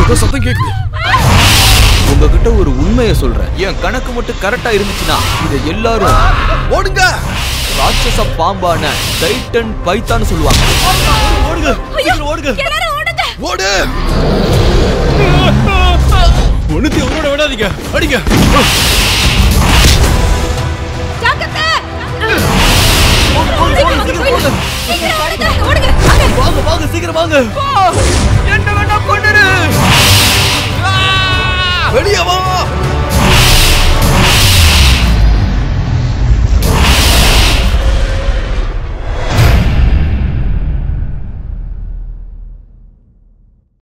ஏதோ சத்தம் கேக்குது உங்ககிட்ட ஒரு உண்மையை சொல்றேன் என் கணக்கு மட்டும் கரெக்டா இருந்துச்சுன்னா இதை எல்லாரும் ஓடுங்க ராட்சச பாம்பான டைட்டன் பைத்தான்னு சொல்லுவாங்க ஓடுங்க சீக்கிரம் ஓடுங்க எல்லாரும் ஓடுங்க ஓடு ஒண்ணுத்தி உங்களோட விடாதீங்க அடிங்க ஜாக்கிரதை சீக்கிரம் ஓடுங்க ஓடுங்க வாங்க வாங்க வாங்க சீக்கிரம் வாங்க என்ன வேணா